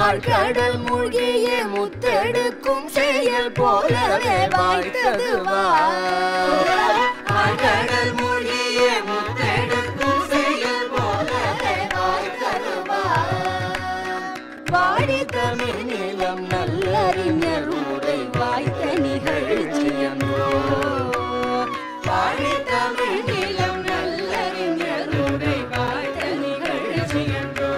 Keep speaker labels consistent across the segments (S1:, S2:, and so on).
S1: ஆழ்கடல் மூழ்கிய முத்தெடுக்கும் செயல் போலவே வாய்த்தது ஆழ்கடல் மூழ்கிய முத்தெடுக்கும் செயல் போலவே வாய்த்தது வாடி தமிழ் நிலம் நல்லறிஞர் உரை வாய்த்த நிகழ்ச்சியன்றோ வாடி தமிழ் நிலம் நல்லறிஞர் உரை வாய்த்த நிகழ்ச்சியன்றோ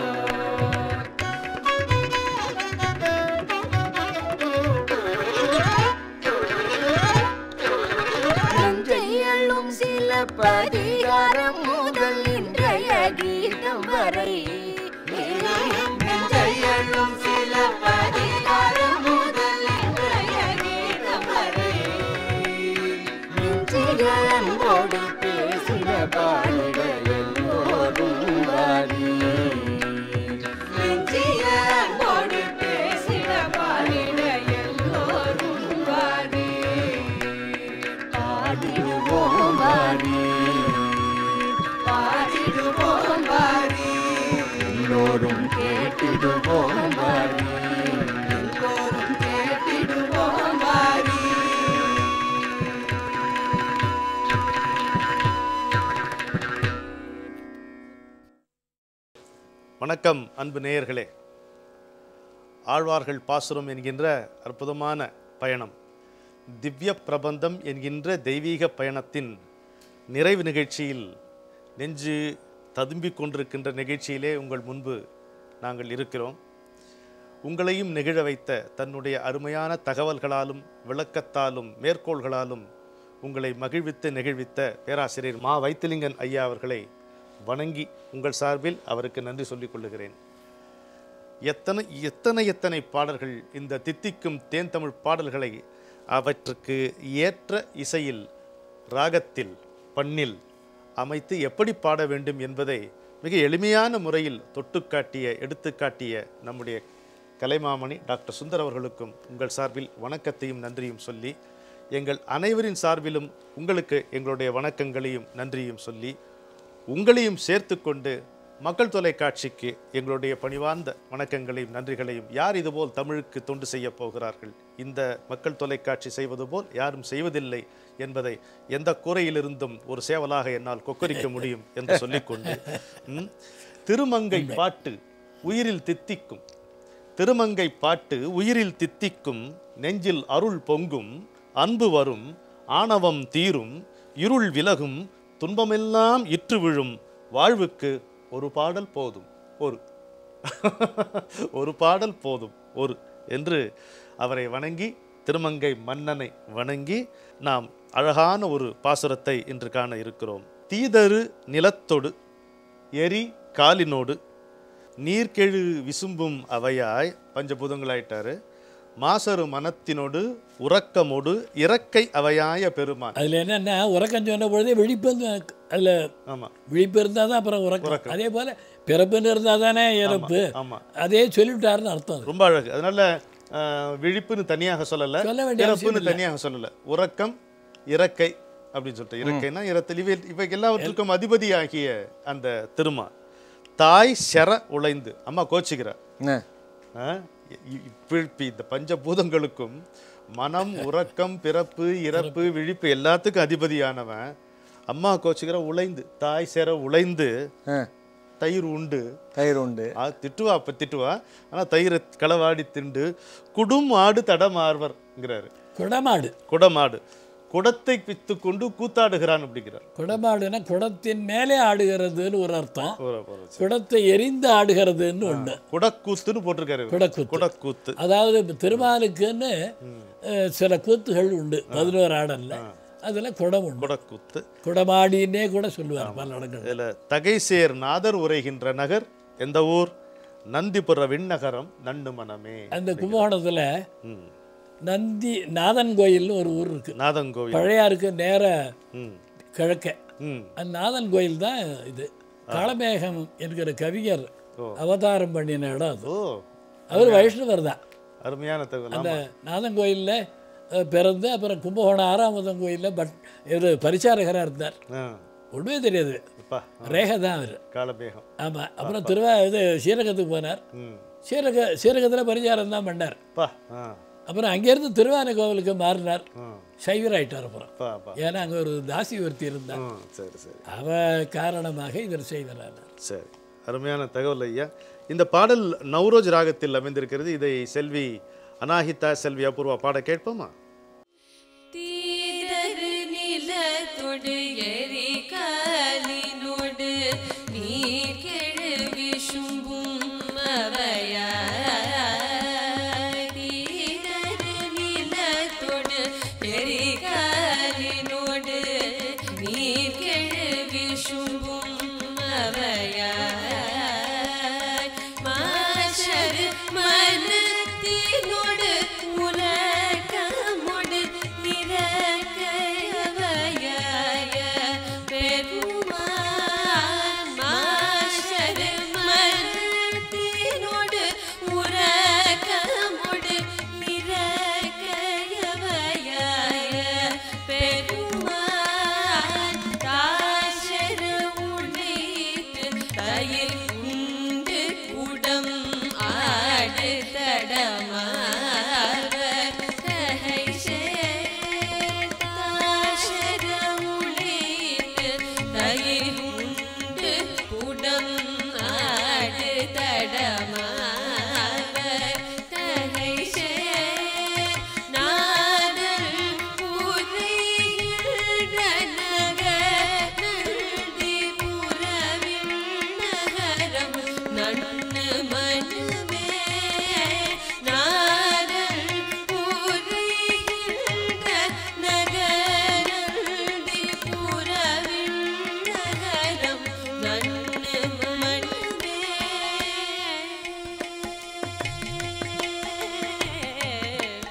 S1: நஞ்சையள்ளும் சில பதிகாரம் முதல் இன்றைய கீதம் வரை நஞ்சையள்ளும் சில பதிகாரம் முதல் இன்றைய கீதம் வரை நெஞ்சிகளோடு பேசின பாடிட எல்லோரும் வாரி நெஞ்சிகளோடு பேசின பாடிட எல்லோரும் வாரி பாடிடுவோம் வாரி பாடிடுவோம் வாரி எல்லோரும் கேட்டிடுவோம் வாரி எல்லோரும் கேட்டிடுவோம் வாரி
S2: வணக்கம் அன்பு நேயர்களே ஆழ்வார்கள் பாசுரம் என்கின்ற அற்புதமான பயணம் திவ்ய பிரபந்தம் என்கின்ற தெய்வீக பயணத்தின் நிறைவு நிகழ்ச்சியில் நெஞ்சு ததும்பிக் கொண்டிருக்கின்ற நிகழ்ச்சியிலே உங்கள் முன்பு நாங்கள் இருக்கிறோம் உங்களையும் நெகிழ வைத்த தன்னுடைய அருமையான தகவல்களாலும் விளக்கத்தாலும் மேற்கோள்களாலும் உங்களை மகிழ்வித்து நெகிழ்வித்த பேராசிரியர் மா வைத்திலிங்கன் ஐயா அவர்களை வணங்கி உங்கள் சார்பில் அவருக்கு நன்றி சொல்லிக் கொள்ளுகிறேன் எத்தனை எத்தனை எத்தனை பாடல்கள் இந்த தித்திக்கும் தேன் தமிழ் பாடல்களை அவற்றுக்கு ஏற்ற இசையில் ராகத்தில் பண்ணில் அமைத்து எப்படி பாட வேண்டும் என்பதை மிக எளிமையான முறையில் தொட்டுக்காட்டிய எடுத்துக்காட்டிய நம்முடைய கலைமாமணி டாக்டர் சுந்தர் அவர்களுக்கும் உங்கள் சார்பில் வணக்கத்தையும் நன்றியும் சொல்லி எங்கள் அனைவரின் சார்பிலும் உங்களுக்கு எங்களுடைய வணக்கங்களையும் நன்றியும் சொல்லி உங்களையும் சேர்த்து கொண்டு மக்கள் தொலைக்காட்சிக்கு எங்களுடைய பணிவார்ந்த வணக்கங்களையும் நன்றிகளையும் யார் இதுபோல் தமிழுக்கு தொண்டு செய்ய போகிறார்கள் இந்த மக்கள் தொலைக்காட்சி செய்வது போல் யாரும் செய்வதில்லை என்பதை எந்த கூரையிலிருந்தும் ஒரு சேவலாக என்னால் கொக்கரிக்க முடியும் என்று சொல்லிக்கொண்டு ம், திருமங்கை பாட்டு உயிரில் தித்திக்கும் திருமங்கை பாட்டு உயிரில் தித்திக்கும் நெஞ்சில் அருள் பொங்கும் அன்பு வரும் ஆணவம் தீரும் இருள் விலகும் துன்பமெல்லாம் இற்று விழும் வாழ்வுக்கு ஒரு பாடல் போதும் ஒரு ஒரு பாடல் போதும் ஒரு என்று அவரை வணங்கி திருமங்கை மன்னனை வணங்கி நாம் அழகான ஒரு பாசுரத்தை இன்று காண இருக்கிறோம் தீதரு நிலத்தொடு எரி காலினோடு நீர்க்கெழு விசும்பும் அவையாய் பஞ்சபூதங்களாயிட்டாரு மாசரு மனத்தினோடு உறக்கமோடு இறக்கை அவையாய பெருமான்
S3: அதில் என்னென்னா உறக்கம் சொன்ன பொழுதே விழிப்பு வந்து அதில்
S2: ஆமா
S3: விழிப்பு இருந்தால் தான் அப்புறம் உறக்கம் அதே போல் பிறப்புன்னு இருந்தால் தானே இறப்பு
S2: ஆமா
S3: அதே சொல்லிவிட்டாருன்னு அர்த்தம் அது
S2: ரொம்ப அழகு அதனால அஹ், விழிப்புன்னு தனியாக சொல்லல
S3: சொல்ல வேண்டிய அவசியம்
S2: இறப்புன்னு தனியாக சொல்லல உறக்கம் இறக்கை அப்படின்னு சொல்லிட்டு இறக்கைனா இறத்தல் இவை இவை எல்லாவற்றுக்கும் அதிபதியாகிய அந்த திருமான் தாய் செர உழைந்து அம்மா கோச்சிக்கிறார்
S4: என்ன?
S2: ஆ? இ- இப்ப இப்ப இந்த பஞ்சபூதங்களுக்கும் மனம் உறக்கம் பிறப்பு இறப்பு விழிப்பு எல்லாத்துக்கும் அதிபதியானவன் அம்மா கோச்சுக்கிற உழைந்து தாய் சேர உழைந்து
S4: ஆ,
S2: தயிர் உண்டு
S4: தயிர் உண்டு
S2: ஆ, திட்டுவா அப்ப திட்டுவா ஆனா தயிரை களவாடி திண்டு குடும் ஆடு தடமார்வர்ங்கிறாரு
S3: குடமாடு
S2: குடமாடு குடத்தை பித்து கொண்டு கூத்தாடுகிறான் அப்படிங்கிறார்
S3: குடமாடுனா குடத்தின் மேலே ஆடுகிறதுன்னு ஒரு அர்த்தம்
S2: ஒரு- ஒரு-
S3: குடத்தை எரிந்து ஆடுகிறதுன்னு ஒன்று
S2: குடக்கூத்துன்னு போட்டிருக்காரு இவர்.
S3: குடக்கூத்து
S2: குடக்கூத்து
S3: அதாவது இப்ப திருமாலுக்குன்னு அஹ், சில கூத்துகள் உண்டு பதினோரு ஆடல்ல அதில் குடம் உண்டு
S2: குடக்கூத்து
S3: குடமாடின்னே கூட சொல்லுவார் பல இடங்கள்
S2: இதுல தகைசேர் நாதர் உரைகின்ற நகர் எந்த ஊர் நந்திபுர விண்ணகரம் நண்டு மனமே
S3: அந்த கும்பகோணத்தில்
S2: ம்.
S3: நந்தி நாதன் கோயில்னு ஒரு ஊர் இருக்கு
S2: நாதங்கோவில்
S3: பழையாருக்கு நேர
S2: ம்
S3: கிழக்க
S2: ம்
S3: அந்த நாதன் கோயில் தான் இது காளமேகம் என்கிற கவிஞர்
S2: ஓ.
S3: அவதாரம் பண்ணின இடம் அது
S2: ஓ
S3: அவர் வைஷ்ணவர் தான்
S2: அருமையான தகவல்
S3: அந்த
S2: ஆமா.
S3: நாதன் கோயிலில் பிறந்து அப்புறம் கும்பகோணம் ஆறாமதம் கோயிலில் பட் இவர் பரிசாரகராக இருந்தார்
S2: ஆ,
S3: ஒன்றுமே தெரியாது
S2: அப்பா
S3: ரேகை தான் அவர்
S2: காலமேகம்
S3: ஆமாம் அப்புறம் திருவா இது ஸ்ரீரங்கத்துக்கு போனார்
S2: ம்
S3: சீரக சீரகத்தில் பரிகாரம் தான் பண்ணார்
S2: பா ஆ
S3: அப்புறம் அங்கேருந்து திருவான கோவிலுக்கு மாறினார்
S2: ஆ
S3: சைவராயிட்டார் அப்புறம்
S2: பா பா
S3: ஏன்னா அங்கே ஒரு தாசி ஒருத்தி இருந்தார்
S2: ம் சரி சரி
S3: அவ காரணமாக இவர் செய்வரானார்
S2: சரி அருமையான தகவல் ஐயா இந்த பாடல் நவ்ரோஜ் ராகத்தில் அமைந்திருக்கிறது இதை செல்வி அனாஹிதா செல்வி அபூர்வா பாட கேட்போமா
S1: தீதரு நிலத்தொடு எரி காலினோடு நீர் கெழு விசும்பும் அவையாய் தீதரு நிலத்தொடு எரி காலினோடு நீர் கெழு விசும்பும் அவையாய் மாஷரு மனத்தினோடு உலகமோடு நிறக்கையவையாய பெருமான் மாஷரு மனத்தினோடு உலகமோடு நிறக்கையவையாய பெருமான் தாசர உழைத்து தயிர் உண்டு குடம் ஆடு தடமாவர் தகை தாசர உழைத்து தயிர் உண்டு குடம் ஆடு தடமாவர் தகை நாதல் புரிகின்ற நகரந்தி புறவில் நகரம் நன்னு மனுமே நாதல் புரிகின்ற நகரந்தி புறவில் நகரம் நன்னு மனுமே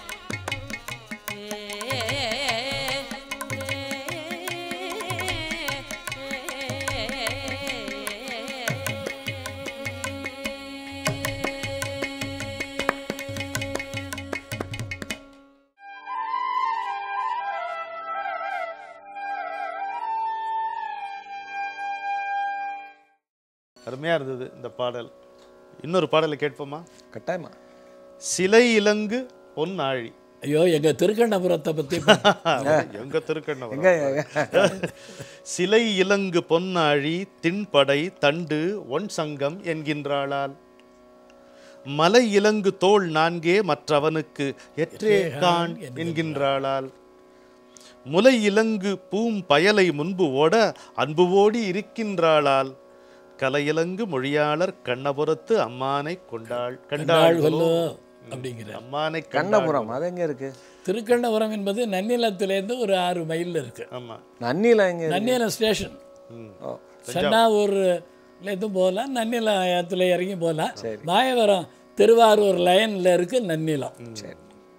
S2: அருமையா இருந்தது இந்த பாடல் இன்னொரு பாடலை கேட்போமா
S4: கட்டாயமா
S2: சிலை இலங்கு பொன்னாழி
S3: ஐயோ எங்கள் திருக்கண்ணபுரத்தை பற்றி
S2: எங்க திருக்கண்ணம்
S4: எங்க
S2: சிலை இலங்கு பொன்னாழி திண்படை தண்டு ஒன் சங்கம் என்கின்றாளால் மலை இலங்கு தோள் நான்கே மற்றவனுக்கு எற்றே கான் என்கின்றாளால் முலை இலங்கு பூம் பயலை முன்பு ஓட அன்பு ஓடி இருக்கின்றாளால் கலையிலங்கு மொழியாளர் கண்ணபுரத்து அம்மானை கொண்டாள் கண்டாள்களோ
S3: கண்டாள்களோ அப்படிங்கிற
S2: அம்மானை கண்டாள்
S4: கண்ணபுரம் அது எங்க இருக்கு
S3: திருக்கண்ணபுரம் என்பது நன்னிலத்திலேருந்து ஒரு ஆறு மைல் இருக்கு
S2: ஆமா
S4: நன்னில எங்க இருக்கு?
S3: நன்னிலம் ஸ்டேஷன்
S2: ம்.
S4: ஓ
S3: சென்னாவூர்லேருந்தும் போகலாம் நன்னிலத்தில் இறங்கி போகலாம் மாயவரம் திருவாரூர் லைனில் இருக்கு நன்னிலம்
S4: சரி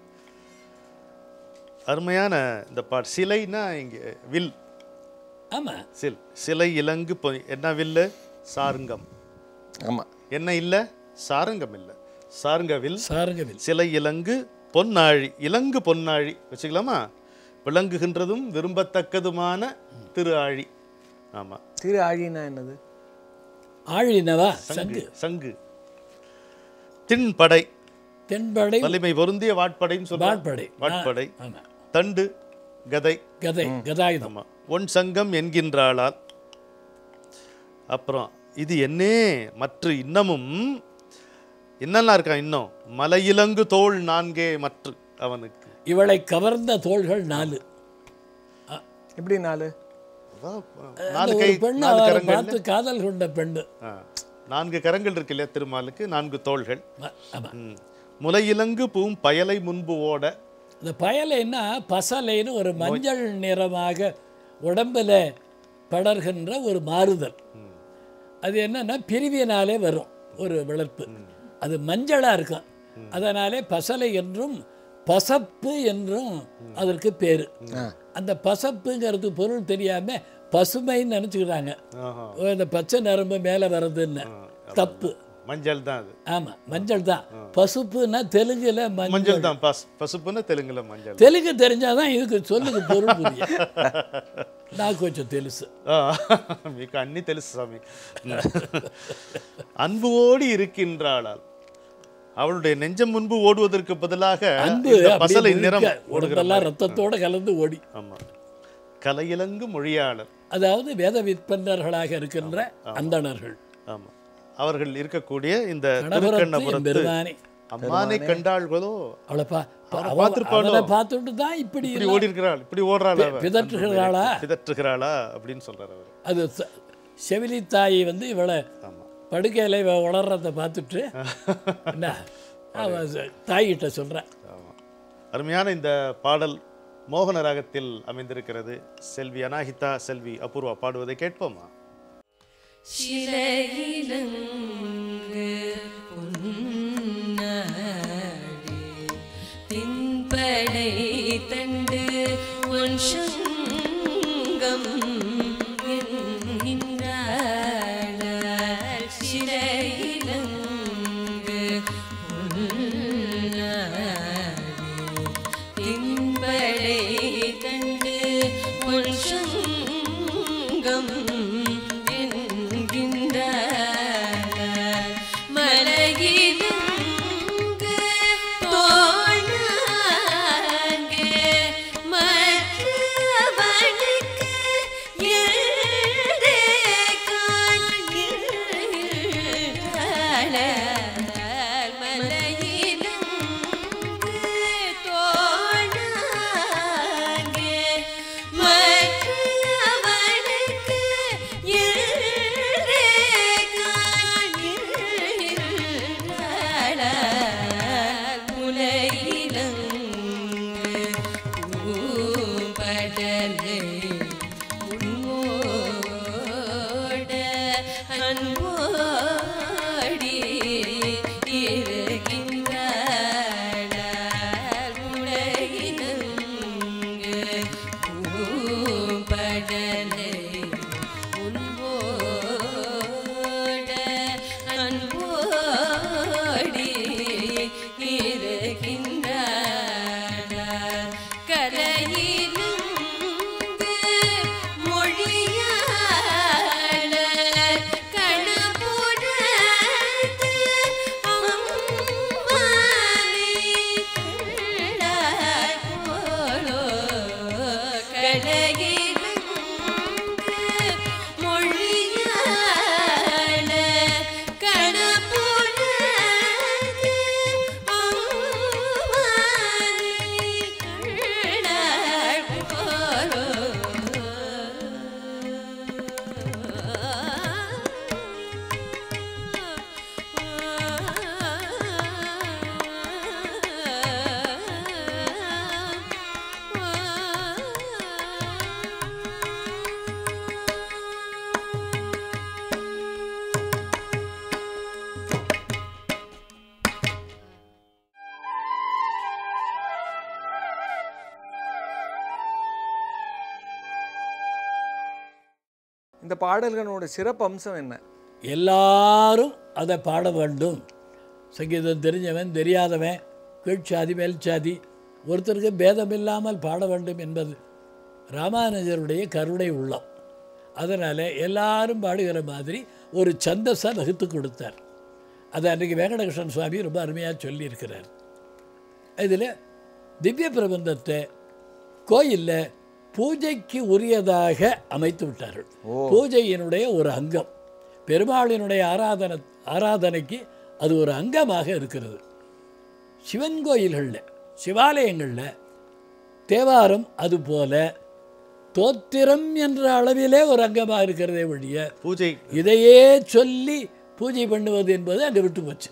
S2: அருமையான இந்த பாட்டு சிலைனா இங்க வில்
S3: ஆமாம்
S2: சில் சிலை இலங்கு பொ- என்ன வில்லு சாருங்கம்
S4: ஆமா
S2: என்ன இல்ல சாருங்கம் இல்ல சாருங்க வில்
S3: சாருங்கவில்
S2: சிலை இலங்கு பொன்னாழி இலங்கு பொன்னாழி வச்சுக்கலாமா விளங்குகின்றதும் விரும்பத்தக்கதுமான திரு ஆழி ஆமா
S4: திரு ஆழினா என்னது
S3: ஆழினவா
S2: சங்கு
S3: சங்கு
S2: சங்கு திண்படை
S3: தென்படை
S2: வலிமை பொருந்திய வாட்படைன்னு சொல்லுவாங்க
S3: வாட்படை
S2: வாட்படை
S3: ஆமாம்
S2: தண்டு கதை
S3: கதை கதாயுதம்
S2: ஆமா ஒன் சங்கம் என்கின்றாளால் அப்புறம் இது என்னே மற்ற இன்னமும் என்னெல்லாம் இருக்கான் இன்னும் மலையிலங்கு தோள் நான்கே மற்ற அவனுக்கு
S3: இவளை கவர்ந்த தோள்கள் நாலு
S4: எப்படி நாலு
S2: அதான்,
S3: அந்த
S2: நாலு
S3: ஒரு
S2: கை
S3: பெண்ணு
S2: நாலு
S3: அவரை
S2: கரங்கள்
S3: பார்த்து காதல் கொண்ட பெண்ணு
S2: ஆ, நான்கு கரங்கள் இருக்கு இல்லையா திருமாலுக்கு நான்கு தோள்கள்
S3: ஆ- ஆமா
S2: ம். முலையிலங்கு பூம் பயலை முன்பு ஓட
S3: இந்த பயலைன்னா பசலைன்னு ஒரு மஞ்சள் நிறமாக உடம்புல படர்கின்ற ஒரு மாறுதல் அது என்னன்னா பிரிவினாலே வரும் ஒரு விளர்ப்பு அது மஞ்சளாக இருக்கும் அதனாலே பசலை என்றும் பசப்பு என்றும் அதற்கு பேர் அந்த பசப்புங்கிறது பொருள் தெரியாம பசுமைன்னு நினச்சிக்கிறாங்க
S2: ஆஹா.
S3: இந்த பச்சை நரம்பு மேலே வர்றதுன்னு தப்பு
S2: மஞ்சள் தான் அது
S3: ஆமா மஞ்சள் தான் பசுப்புன்னா தெலுங்குல மஞ்சள்
S2: மஞ்சள் தான் பஸ் பசுப்புன்னு தெலுங்குல மஞ்சள்
S3: தெலுங்கு தெரிஞ்சாதான் இதுக்கு சொல்லுக்கு பொருள் புரியும் நான் கொஞ்சம் తెలుసు
S2: ఆ, మీకు అన్నీ తెలుసు స్వామి అన్బోడి ఇరుక్కిండ్రాళాల్ அவளுடைய நெஞ்சம் முன்பு ஓடுவதற்கு பதிலாக
S3: அன்பு
S2: இந்த
S3: அப்படியே
S2: பசலை நிறம்
S3: முழுக்க
S2: ஓடுகிற
S3: உடம்பெல்லாம் ரத்தத்தோட கலந்து ஓடி
S2: ஆமா கலையிலங்கு மொழியாளர்
S3: அதாவது வேத விற்பனர்களாக இருக்கின்ற அந்தணர்கள்
S2: ஆமா அவர்கள் இருக்கக்கூடிய இந்த
S3: கடபுரத்து
S2: திருக்கண்ணபுரத்து
S3: பெருமானே
S2: அம்மானை கண்டாள்களோ
S3: அவளை பா
S2: அவரை
S3: அவ-
S2: பார்த்திருப்பாளோ?
S3: அவளை பார்த்துட்டு தான் இப்படி
S2: இப்படி
S3: எல்லாம்
S2: ஓடி இருக்கிறாள் இப்படி ஓடுறாள் அவ.
S3: பிதற்றுகிறாளா?
S2: பிதற்றுகிறாளா அப்படின்னு சொல்றாரு அவர்
S3: அது ச- செவிலி தாயை வந்து இவளை
S2: ஆமா
S3: படுக்கையில் இவ வளர்றத பார்த்துட்டு என்ன அவ ச- தாய்கிட்ட சொல்கிறேன்
S2: ஆமா அருமையான இந்த பாடல் மோகன ராகத்தில் அமைந்திருக்கிறது செல்வி அனாஹிதா செல்வி அபூர்வா பாடுவதை கேட்போமா
S1: சிலையிலங்கு உன்னாடி தின்படை தண்டு உன் சங்கம் என்கின்றாள் சிலையிலங்கு உன்னாடி தின்படை தண்டு உன் சங்கம் என்கின்றார் மலையிலங்கு தோணாங்கே மற்றவனுக்கு எல்லை காண்கிறாள். மலையிலங்கு தோணாங்கே மற்றவனுக்கு எல்லை காண்கிறாள். முலையிலங்கு பூம்படலை உன்னோட அன்போடி இருக்கின்றாள். முலையிலங்கு பூம்படலை உன்போட அன்போடி இருக்கின்றாள். கரையிலுங்கு மொழியாளர் கணபுரத்து அம்மானை கண்டாய் போலோ. கரையிலுங்கு மொழியாளர் கணபுரத்து அம்மானை கண்டாய் போலோ.
S4: இந்த பாடல்களோட சிறப்பு அம்சம் என்ன
S3: எல்லாரும் அதை பாட வேண்டும் சங்கீதம் தெரிஞ்சவன் தெரியாதவன் கீழ்ச்சாதி மேல்சாதி ஒருத்தருக்கு பேதம் இல்லாமல் பாட வேண்டும் என்பது ராமானுஜருடைய கருணை உள்ளம் அதனால் எல்லாரும் பாடுகிற மாதிரி ஒரு சந்தஸை வகுத்து கொடுத்தார் அதை அன்றைக்கி வெங்கடகிருஷ்ணன் சுவாமி ரொம்ப அருமையாக சொல்லியிருக்கிறார் இதில் திவ்ய பிரபந்தத்தை கோயிலில் பூஜைக்கு உரியதாக அமைத்து விட்டார்கள் பூஜையினுடைய ஒரு அங்கம் பெருமாளினுடைய ஆராதனை ஆராதனைக்கு அது ஒரு அங்கமாக இருக்கிறது சிவன் கோயில்களில் சிவாலயங்களில் தேவாரம் அதுபோல தோத்திரம் என்ற அளவிலே ஒரு அங்கமாக இருக்கிறதே ஒழிய
S2: பூஜை
S3: இதையே சொல்லி பூஜை பண்ணுவது என்பது அங்கே விட்டு போச்சு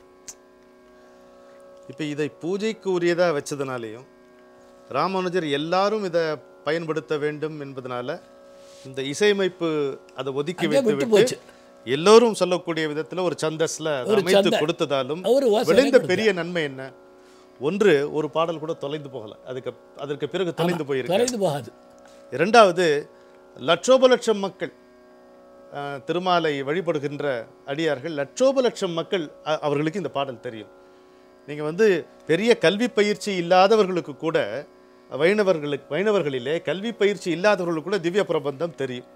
S2: இப்போ இதை பூஜைக்கு உரியதா வச்சதுனாலையும் ராமானுஜர் எல்லாரும் இதை பயன்படுத்த வேண்டும் என்பதனால இந்த இசையமைப்பு அதை ஒதுக்கி
S3: அங்கே
S2: வைத்து
S3: விட்டு
S2: விட்டு
S3: போச்சு.
S2: எல்லோரும் சொல்லக்கூடிய விதத்துல ஒரு சந்தஸ்ல அதை
S3: ஒரு
S2: அமைத்து
S3: சந்த.
S2: கொடுத்ததாலும்
S3: ஒரு வாசனை
S2: விளைந்த
S3: கொடுத்தார்.
S2: பெரிய நன்மை என்ன ஒன்று ஒரு பாடல் கூட தொலைந்து போகல அதுக்கு அதற்கு பிறகு தொலைந்து போயிருக்கு
S3: தொலைந்து போகாது
S2: இரண்டாவது லட்சோப லட்சம் மக்கள் அஹ், திருமாலை வழிபடுகின்ற அடியார்கள் லட்சோப லட்சம் மக்கள் அ- அவர்களுக்கு இந்த பாடல் தெரியும் நீங்க வந்து பெரிய கல்வி பயிற்சி இல்லாதவர்களுக்கு கூட வைணவர்களுக்கு வைணவர்களிலே கல்வி பயிற்சி இல்லாதவர்களுக்கு கூட திவ்ய பிரபந்தம் தெரியும்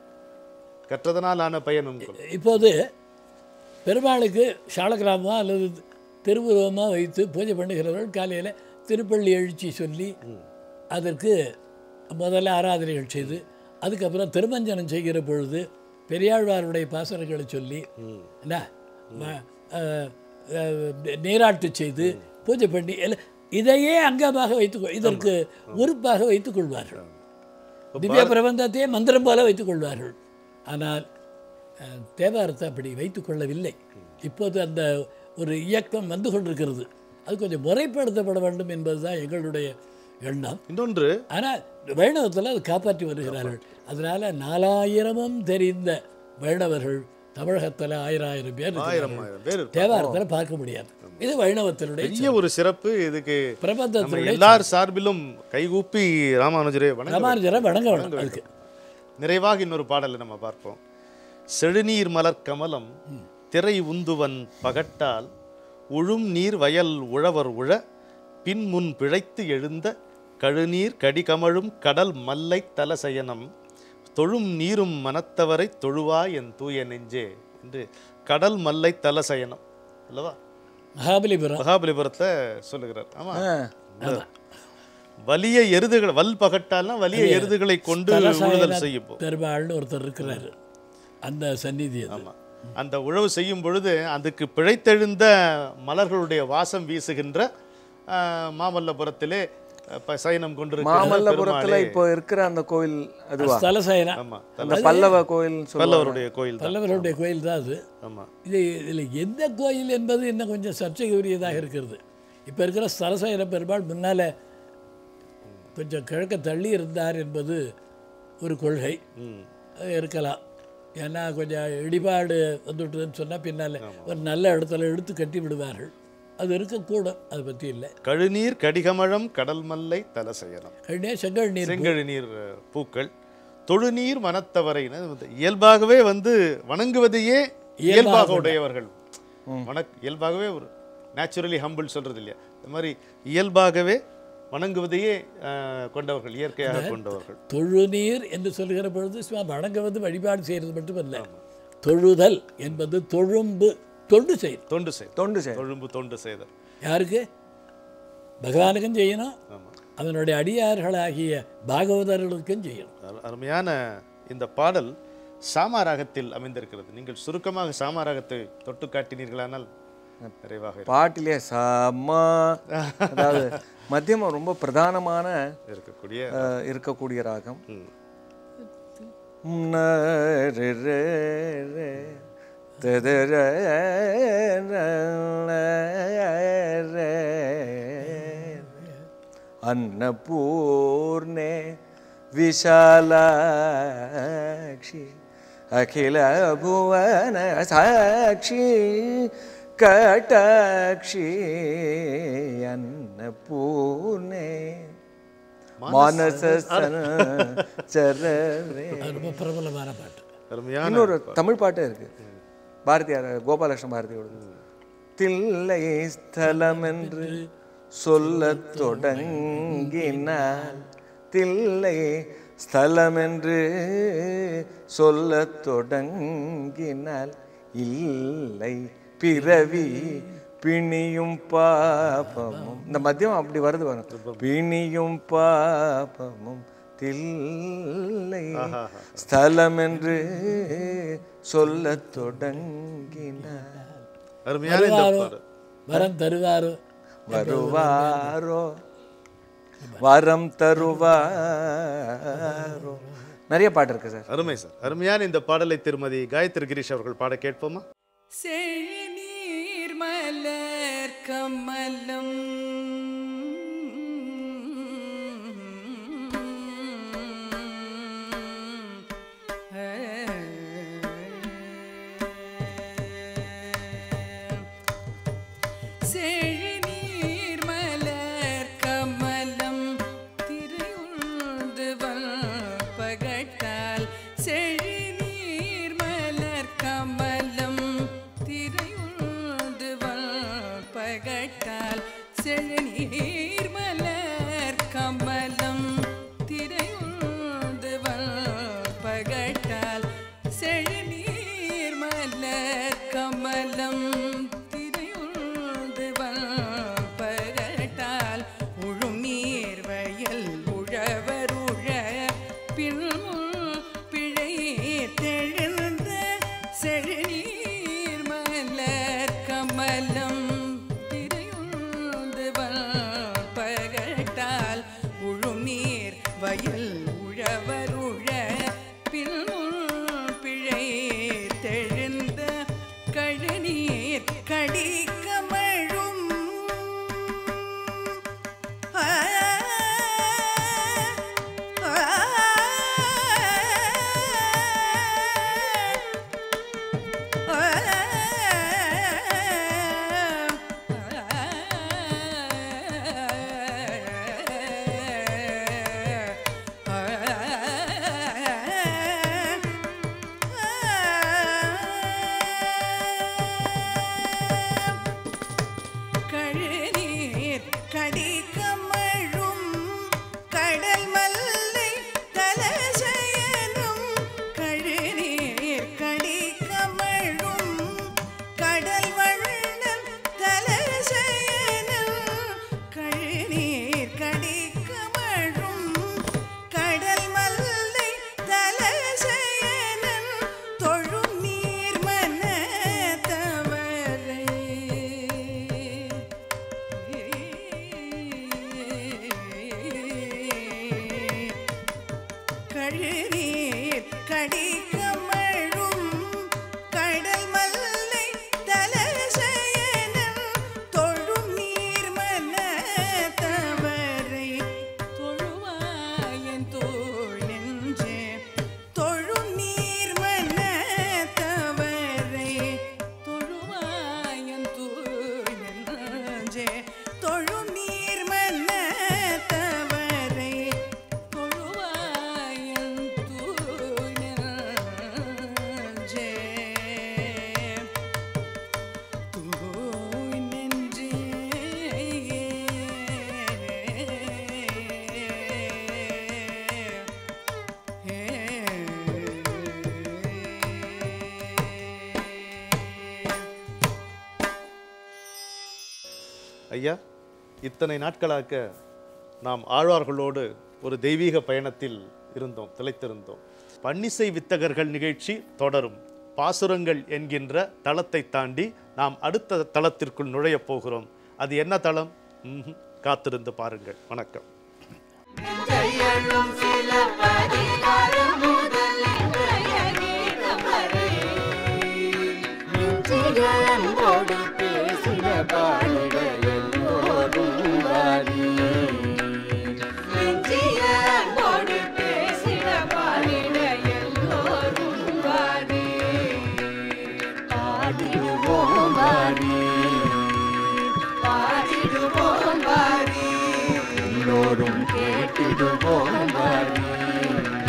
S2: கற்றதனால் ஆன பயனும் கொள்.
S3: இப்போது பெருமாளுக்கு சாலக்கிராமம் அல்லது திருவுருவமாக வைத்து பூஜை பண்ணுகிறவர்கள் காலையில் திருப்பள்ளி எழுச்சி சொல்லி அதற்கு முதல்ல ஆராதனைகள் செய்து அதுக்கப்புறம் திருமஞ்சனம் செய்கிற பொழுது பெரியாழ்வாருடைய பாசனங்களை சொல்லி என்ன ம- அஹ், அஹ், நீராட்டு செய்து பூஜை பண்ணி எல்லாம் இதையே அங்கமாக வைத்துக் இதற்கு உறுப்பாக வைத்துக் கொள்வார்கள் திவ்ய பிரபந்தத்தையே மந்திரம் போல வைத்துக் கொள்வார்கள் ஆனால் அஹ், தேவாரத்தை அப்படி வைத்துக் கொள்ளவில்லை இப்போது அந்த ஒரு இயக்கம் வந்து கொண்டிருக்கிறது அது கொஞ்சம் முறைப்படுத்தப்பட வேண்டும் என்பதுதான் எங்களுடைய எண்ணம்
S2: இன்னொன்று
S3: ஆனால் வைணவத்தில் அது காப்பாற்றி வருகிறார்கள் அதனால நாலாயிரமும் தெரிந்த வைணவர்கள் தமிழகத்தில் ஆயிரம் ஆயிரம் பேர்
S2: ஆயிரம்
S3: இருக்கிறார்கள்.
S2: ஆயிரம் பேர் இருப்பாங்க.
S3: தேவாரத்தில் பார்க்க முடியாது இது வைணவத்தினுடைய
S2: பெரிய ஒரு சிறப்பு இதுக்கு நம்ம
S3: பிரபந்தத்தினுடைய
S2: எல்லார் சார்பிலும் கைகூப்பி ராமானுஜரே வணங்க
S3: ராமானுஜரை வணங்க வேணும் அதுக்கு
S2: நிறைவாக இன்னொரு பாடலை நம்ம பார்ப்போம் செழுநீர் மலர் கமலம் திரை உந்துவன் பகட்டால் உழும் நீர் வயல் உழவர் உழ பின்முன் பிழைத்து எழுந்த கழுநீர் கடிகமழும் கடல் மல்லை தலசயனம் தொழும் நீரும் மனத்தவரை தொழுவா என் தூய நெஞ்சே என்று கடல் மல்லை தலசயனம் அல்லவா
S3: மகாபலிபுரம்
S2: மகாபலிபுரத்தை சொல்லுகிறார் ஆமா
S4: ஆ,
S2: வலிய எருதுகள் வல் பகட்டால்னா வலிய எருதுகளை கொண்டு உழுதல் செய்யும் போ-
S3: பெருமாள்னு ஒருத்தர் இருக்கிறாரு அந்த சந்நிதி அது
S2: ஆமா அந்த உழவு செய்யும் பொழுது அதுக்கு பிழைத்தெழுந்த மலர்களுடைய வாசம் வீசுகின்ற ஆஹ், மாமல்லபுரத்திலே அஹ், ப- சயனம் கொண்டிருக்கிற
S4: மாமல்லபுரத்துல
S2: பெருமாளே.
S4: இப்போ இருக்கிற அந்த கோயில் அதுவா
S3: ஸ்தல சயனம்
S2: ஆமா
S4: அந்த பல்லவ கோயில் சொல்லுவாங்க
S2: பல்லவருடைய கோயில் தான்
S3: பல்லவருடைய கோயில் தான் அது
S2: ஆமா
S3: இது இதில் எந்த கோயில் என்பது இன்னும் கொஞ்சம் சர்ச்சைக்குரியதாக இருக்கிறது இப்போ இருக்கிற ஸ்தலசயன பெருமாள் முன்னால் கொஞ்சம் கிழக்க தள்ளி இருந்தார் என்பது ஒரு கொள்கை
S2: ம்.
S3: அது இருக்கலாம் ஏன்னா கொஞ்சம் இடிபாடு வந்துவிட்டதுன்னு சொன்னால் பின்னால் ஒரு நல்ல இடத்துல எடுத்து கட்டி விடுவார்கள் அது இருக்கக்கூடும் அதை பற்றி இல்லை
S2: கழுநீர் கடிகமழம் கடல் மல்லை தலசயனம்
S3: கண்ணே செங்கல் நீர்
S2: செங்கழு நீர் அஹ், பூக்கள் தொழுநீர் மனத்தவரை இயல்பாகவே வந்து வணங்குவதையே இயல்பாக உடையவர்கள் வணக் இயல்பாகவே ஒரு நேச்சுரலி ஹம்பிள் சொல்றது இல்லையா இந்த மாதிரி இயல்பாகவே வணங்குவதையே அஹ், கொண்டவர்கள் இயற்கையாக கொண்டவர்கள்
S3: தொழுநீர் என்று சொல்லுகிற பொழுது சும்மா வணங்குவது வழிபாடு செய்கிறது மட்டுமல்ல தொழுதல் என்பது தொழும்பு தொண்டு செய்யுது
S2: தொண்டு செய்
S4: தொண்டு செய்ய
S2: தொழும்பு தொண்டு செய்தல்
S3: யாருக்கு பகவானுக்கும் செய்யணும்
S2: ஆமா
S3: அவனுடைய அடியார்களாகிய பாகவதர்களுக்கும் செய்யணும்
S2: அரு- அருமையான இந்த பாடல் சாமா ராகத்தில் அமைந்திருக்கிறது நீங்கள் சுருக்கமாக சாமா ராகத்தை தொட்டு காட்டினீர்களானால் நிறைவாக இருக்கும்.
S4: பாட்டிலே சமா அதாவது மத்தியமம் ரொம்ப பிரதானமான
S2: இருக்கக்கூடிய
S4: அஹ், இருக்கக்கூடிய ராகம்
S2: ம்.
S4: ந, ரி, ரே, ரே, த, த, ர, ர, ல, ரே, अन्नपूर्णे विशालाक्षि अखिलभुवन साक्षी कटाक्षी अन्नपूर्णे मानस चररे
S3: அது ரொம்ப பிரபலமான பாட்டு
S2: அருமையான
S4: இன்னொரு தமிழ் பாட்டே இருக்கு பாரதியார் கோபாலகிருஷ்ண பாரதியோட தில்லை ஸ்தலம் என்று சொல்லத் தொடங்கினால் தில்லை ஸ்தலம் என்று சொல்லத் தொடங்கினால் இல்லை பிறவி பிணியும் பாபமும் இந்த மத்தியம் அப்படி வருது வரும் பிணியும் பாபமும் தில்லை ஸ்தலம் என்று சொல்லத் தொடங்கினார்
S2: அருமையான இந்த
S3: வருவாரோ
S2: பாடல்
S3: வரம் தருவாரோ
S4: வருவாரோ வரம் தருவாரோ நிறைய பாட்டு இருக்கு சார்
S2: அருமை சார் அருமையான இந்த பாடலை திருமதி காயத்ரி கிரீஷ் அவர்கள் பாட கேட்போமா
S1: செழுநீர் மலர் கமலம் செழுநீர் மலர் கமலம் திரையுள்துவல் பகட்டால் செழுநீர் மலர் கமலம் திரையுள்துவல் பகட்டால் செழுநீர் மலர் கமலம் திரையுள்துவல் பகட்டால் செழுநீர் மலர் கமலம் திரையுள்துவல் செழுநீர் மலர் கமலம் திரையுந்து பகட்டால் உழுநீர் வயல் உழவருழ பின்னுள் பிழை தெழுந்த கழுநீர் கடிக்கமழும் ஆ கழுநீர் கடிக்கமழும் கடல் மல்லை தலசயனும் கழுநீர் கடிக்கமழும் கடல் வண்ணன் தலசயனும் கழுநீர் கடிக்கமழும் கடல் மல்லை தலசயனன் தொழும் நீர் மன தவறை கழுநீர் கடிக்கமழும் கடல் மல்லை தலசயனம் தொழும் நீர் மன தவறை தொழுவாயன் தோள் நெஞ்சே தொழும் நீர் மன தவறை தொழுவாயன் தோள் நெஞ்சே தொழும் நீர் மன தவறை தொழுவாயன் தூய் நெஞ்சே தூய் நெஞ்சே
S2: ஐயா இத்தனை நாட்களாக நாம் ஆழ்வார்களோடு ஒரு தெய்வீக பயணத்தில் இருந்தோம் திளைத்திருந்தோம் பன்னிசை வித்தகர்கள் நிகழ்ச்சி தொடரும் பாசுரங்கள் என்கின்ற தளத்தை தாண்டி நாம் அடுத்த தளத்திற்குள் நுழையப் போகிறோம் அது என்ன தளம் ம்ஹும். காத்திருந்து பாருங்கள் வணக்கம்
S5: கையழும் சில பதிகாரம் முதல் இன்றைய கீதம் வரை நெஞ்சிகளோடு பேசின பாடிட எல்லோரும் வாரி நெஞ்சிகளோடு பேசின பாடிட எல்லோரும் வாரி பாடிடுவோம் வாரி பாடிடுவோம் வாரி எல்லோரும் கேட்டிடுவோம் வாரி